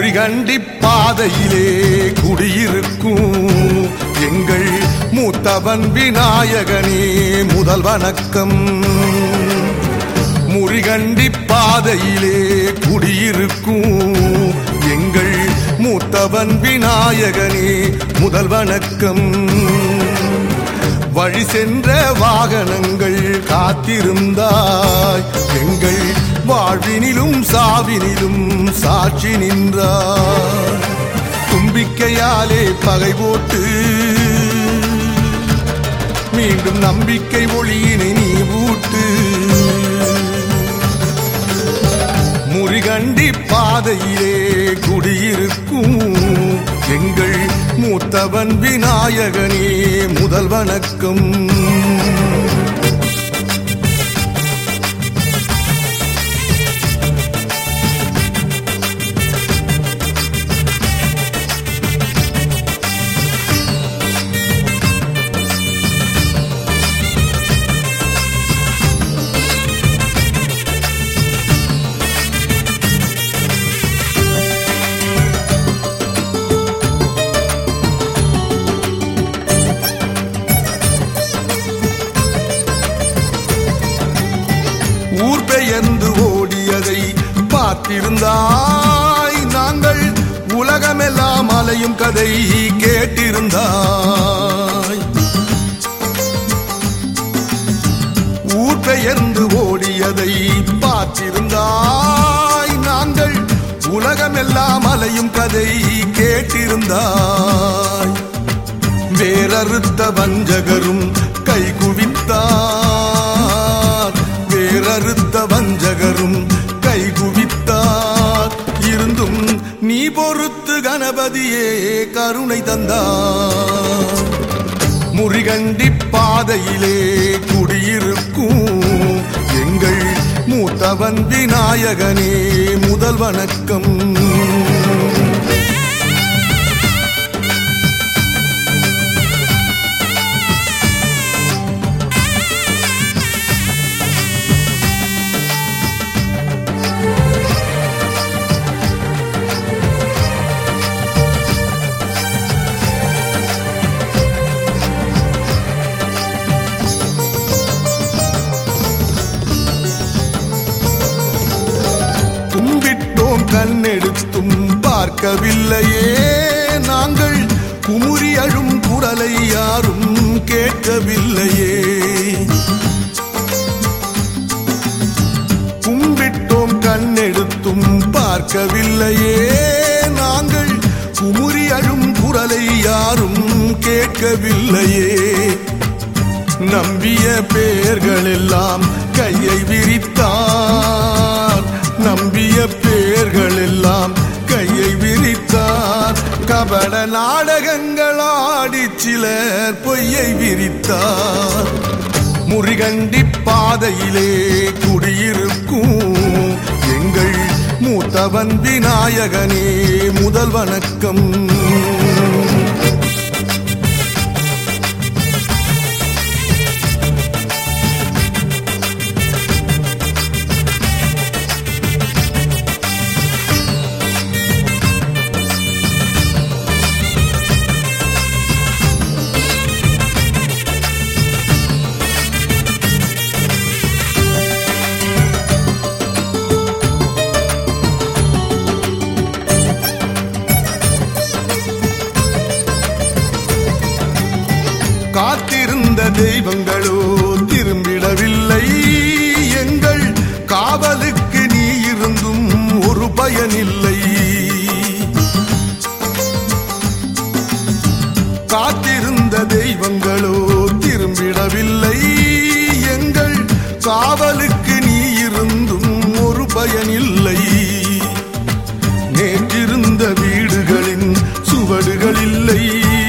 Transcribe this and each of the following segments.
முறிகண்டி பாதையிலே குடியிருக்கும் எங்கள் மூத்தவன் விநாயகனே முதல் வணக்கம் முறிகண்டி பாதையிலே குடியிருக்கும் எங்கள் மூத்தவன் விநாயகனே முதல் வணக்கம் வழி சென்ற வாகனங்கள் காத்திருந்தாய் எங்கள் வாழ்வினிலும் சாவினிலும் சாட்சி நின்றாய் தும்பிக்கையாலே பகை போட்டு மீண்டும் நம்பிக்கை ஒளியினை நீ ஊட்டு முறிகண்டி பாதையிலே குடியிருக்கும் எங்கள் மூத்தவன் விநாயகனே முதல் வணக்கம் ஊர் பெயர்ந்து ஓடியதை பார்த்திருந்தாய் நாங்கள் உலகமெல்லாம் அலையும் கதை கேட்டிருந்தாய் ஊர் பெயர்ந்து ஓடியதை பார்த்திருந்தாய் நாங்கள் உலகமெல்லாம் அலையும் கதை கேட்டிருந்தாய் வேறறுத்த வஞ்சகரும் கைகுவித்தார் வேறறுத்த வஞ்சகரும் கைகுவித்தார் இருந்தும் நீ பொறுத்து கணபதியே கருணை தந்தார் முறிகண்டி பாதையிலே குடியிருக்கும் எங்கள் மூத்தவன் விநாயகனே முதல் வணக்கம் கும்பிட்டோம் கண்ணெடுத்தும் பார்க்கவில்லையே நாங்கள் குமுறி அழும் குரலை யாரும் கேட்கவில்லையே கும்பிட்டோம் கண்ணெடுத்தும் பார்க்கவில்லையே நாங்கள் குமுறி அழும் குரலை யாரும் கேட்கவில்லையே நம்பிய பேர்கள் எல்லாம் கையை விரித்தார் நம்பிய பேர்கள் எல்லாம் கையை விரித்தார் கபட நாடகங்கள் ஆடி சிலர் பொய்யை விரித்தார் முறிகண்டி பாதையிலே குடியிருக்கும் எங்கள் மூத்தவன் விநாயகனே முதல் வணக்கம் காத்திருந்த தெய்வங்களோ திரும்பிடவில்லை எங்கள் காவலுக்கு நீ இருந்தும் ஒரு பயனில்லை காத்திருந்த தெய்வங்களோ திரும்பிடவில்லை எங்கள் காவலுக்கு நீ இருந்தும் ஒரு பயனில்லை நேற்றிருந்த வீடுகளின் சுவடுகள் இல்லை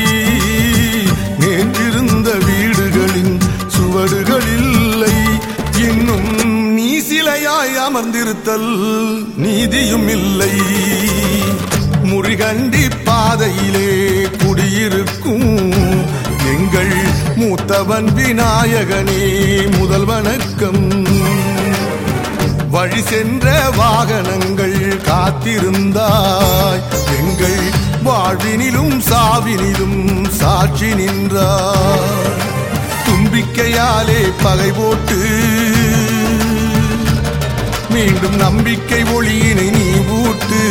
நேற்றிருந்த வீடுகளின் சுவடுகள் இல்லை இன்னும் நீ சிலையாய் அமர்ந்திருத்தல் நீதியும் இல்லை முறிகண்டி பாதையிலே குடியிருக்கும் எங்கள் மூத்தவன் விநாயகனே முதல் வணக்கம் வழி சென்ற வாகனங்கள் காத்திருந்தாய் எங்கள் வாழ்வினிலும் சாவினிலும் சாட்சி நின்றாய் தும்பிக்கையாலே பகை போட்டு மீண்டும் நம்பிக்கை ஒளியினை நீ ஊட்டு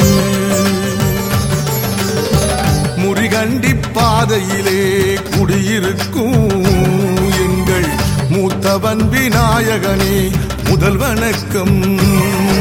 முறிகண்டி பாதையிலே குடியிருக்கும் எங்கள் மூத்தவன் விநாயகனே முதல் வணக்கம்